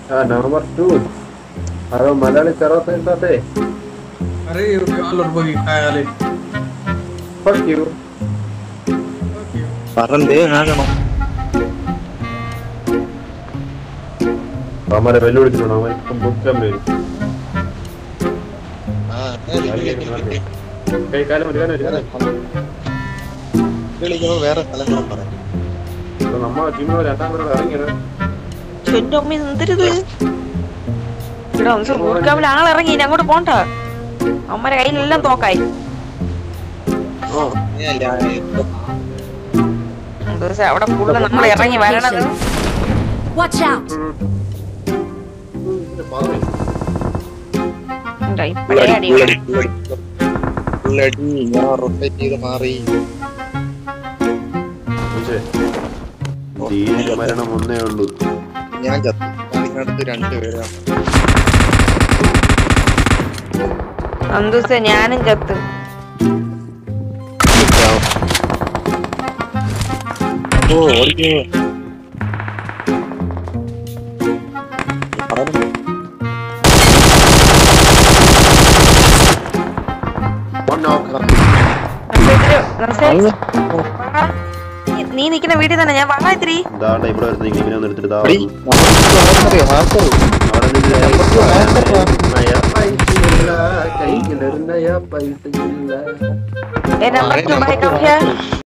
Ah, number two. Halo, Malayali Charot and Tate. अरे रुपये alur bagi kali. Fuck you. പറഞ്ഞേ ആകണം അവന്മാരെ വെല്ലുവിളിച്ചിട്ടുണ്ടോ അവൻ ഇപ്പം ബുക്കാൻ വരും ആ കൈകാലം ഒരു കാലം ഒരു കാലം വിളിക്കുമ്പോ വേറെ സ്ഥലങ്ങളും പറയാം ഇപ്പൊ നമ്മ ടീമിൽ രണ്ടാം കൂടെ ഇറങ്ങിയത് എന്റെ അമ്മ എന്തൊരിത് ഇവിടെ ഒന്ന് ഊർക്കാവിൽ ആളിറങ്ങി ഇനി അങ്ങോട്ട് പോണ്ട അമ്മയുടെ കയ്യിലെല്ലാം തോക്കായി ഓ എന്താ വെച്ചാ അവിടെ ഫുള്ള് നമ്മൾ ഇറങ്ങി വരണത് Watch out! എന്താ ഇപ്പഴേ അടി ഉള്ളടി ഞാൻ റൊട്ടേറ്റ് ചെയ്ത് മാറി പക്ഷേ തീരെ മരണം ഒന്നേ ഉള്ളൂ ഞാൻ ചത്തു അതിനടുത്ത് രണ്ടുപേരാണ് അന്തൂസ ഞാനും ചത്ത് ഓ ഓടിക്കോ പറഞ്ഞു One knock. നമസ്തേ, നമസ്തേ. വാ. നീ- നീ നിക്കുന്ന വീട്ടിൽ തന്നെ ഞാൻ വാ ഇത്തിരി ദാണ്ടെ ഇവിടെ വരുന്ന ഇങ്ങനെ ഒന്ന് എടുത്തിട്ട് ദാ എടി, വന്നു. നമുക്ക് ഹാക്കർ അവിടെ നിന്ന് നമുക്ക് ഹാക്കർ നയ പൈസയില്ല, കയ്യിലൊരു നയ പൈസയില്ല. ഏ number two bye come here